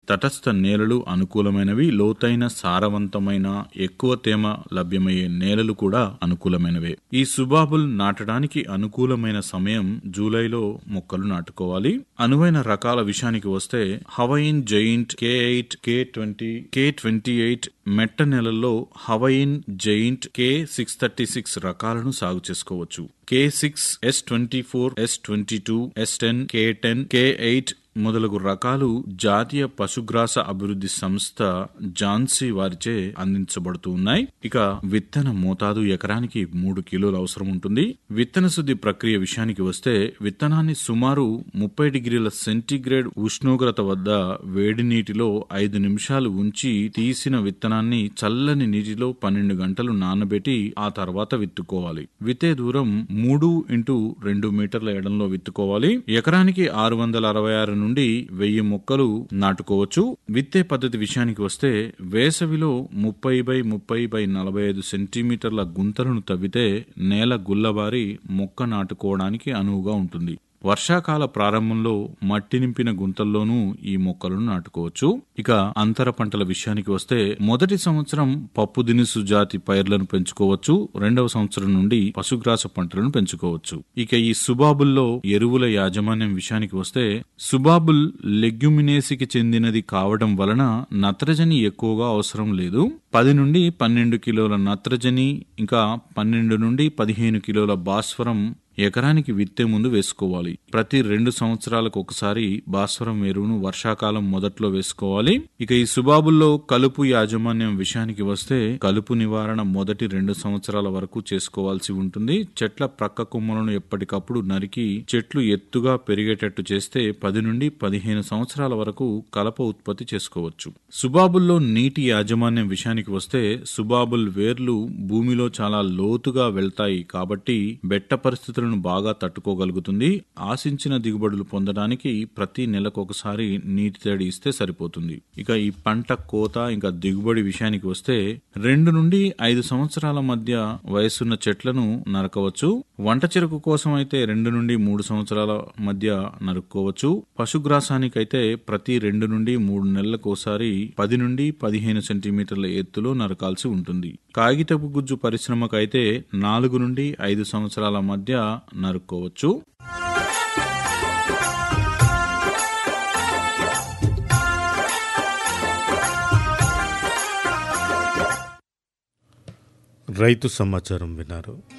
తటస్థ నేలలు అనుకూలమైనవి లోతైన సారవంతమైన ఎక్కువ తేమ లభ్యమయ్యే నేలలు కూడా అనుకూలమైనవే ఈ సుబాబుల్ నాటడానికి అనుకూలమైన సమయం జూలైలో మొక్కలు నాటుకోవాలి అనువైన రకాల విషయానికి వస్తే Hawaiian giant K eight K twenty K twenty eight మెట్ట నెలల్లో Hawaiian giant K six thirty six రకాలను సాగు చేసుకోవచ్చు K six S twenty four S twenty two S ten K ten K eight మొదలగు రకాలు జాతీయ పశుగ్రాస అభివృద్ధి సంస్థ జాన్సీ వారిచే అందించబడుతూ ఉన్నాయి ఇక విత్తన మోతాదు ఎకరానికి మూడు కిలోలు అవసరం ఉంటుంది విత్తన శుద్ధి ప్రక్రియ విషయానికి వస్తే విత్తనాన్ని సుమారు ముప్పై డిగ్రీల సెంటీగ్రేడ్ ఉష్ణోగ్రత వద్ద వేడి నీటిలో ఐదు నిమిషాలు ఉంచి తీసిన విత్తనాన్ని చల్లని నీటిలో పన్నెండు గంటలు నానబెట్టి ఆ తర్వాత విత్తుకోవాలి విత్తే దూరం మూడు ఇంటూ రెండు మీటర్ల ఎడంలో విత్తుకోవాలి ఎకరానికి ఆరు వందల అరవై ఆరు నుండి వెయ్యి మొక్కలు నాటుకోవచ్చు విత్తే పద్ధతి విషయానికి వస్తే వేసవిలో ముప్పై బై ముప్పై బై నలభై ఐదు సెంటీమీటర్ల గుంతలను తవ్వితే నేల గుల్లబారి మొక్క నాటుకోవడానికి అనువుగా ఉంటుంది వర్షాకాల ప్రారంభంలో మట్టి నింపిన గుంతల్లోనూ ఈ మొక్కలను నాటుకోవచ్చు ఇక అంతర పంటల విషయానికి వస్తే మొదటి సంవత్సరం పప్పు దినుసు జాతి పైర్లను పెంచుకోవచ్చు రెండవ సంవత్సరం నుండి పశుగ్రాస పంటలను పెంచుకోవచ్చు ఇక ఈ సుబాబుల్లో ఎరువుల యాజమాన్యం విషయానికి వస్తే సుబాబుల్ లెగ్యుమినేసికి చెందినది కావడం వలన నత్రజని ఎక్కువగా అవసరం లేదు పది నుండి పన్నెండు కిలోల నత్రజని ఇంకా పన్నెండు నుండి పదిహేను కిలోల భాస్వరం ఎకరానికి విత్తే ముందు వేసుకోవాలి ప్రతి రెండు సంవత్సరాలకు ఒకసారి భాస్వరం ఎరువును వర్షాకాలం మొదట్లో వేసుకోవాలి ఇక ఈ సుబాబుల్లో కలుపు యాజమాన్యం విషయానికి వస్తే కలుపు నివారణ మొదటి రెండు సంవత్సరాల వరకు చేసుకోవాల్సి ఉంటుంది చెట్ల ప్రక్క కొమ్మలను ఎప్పటికప్పుడు నరికి చెట్లు ఎత్తుగా పెరిగేటట్టు చేస్తే పది నుండి పదిహేను సంవత్సరాల వరకు కలప ఉత్పత్తి చేసుకోవచ్చు సుబాబుల్లో నీటి యాజమాన్యం విషయానికి వస్తే సుబాబుల్ వేర్లు భూమిలో చాలా లోతుగా వెళ్తాయి కాబట్టి బెట్ట పరిస్థితులను బాగా తట్టుకోగలుగుతుంది ఆశించిన దిగుబడులు పొందడానికి ప్రతి నెలకు ఒకసారి నీటి తడి ఇస్తే సరిపోతుంది ఇక ఈ పంట కోత ఇంకా దిగుబడి విషయానికి వస్తే రెండు నుండి ఐదు సంవత్సరాల మధ్య వయసున్న చెట్లను నరకవచ్చు వంట చెరుకు కోసం అయితే రెండు నుండి మూడు సంవత్సరాల మధ్య నరుక్కోవచ్చు పశుగ్రాసానికైతే ప్రతి రెండు నుండి మూడు నెలలకు ఒకసారి పది నుండి పదిహేను సెంటీమీటర్ల ఎత్తులో నరకాల్సి ఉంటుంది కాగితపు గుజ్జు పరిశ్రమకైతే నాలుగు నుండి ఐదు సంవత్సరాల మధ్య నరుక్కోవచ్చు రైతు సమాచారం విన్నారు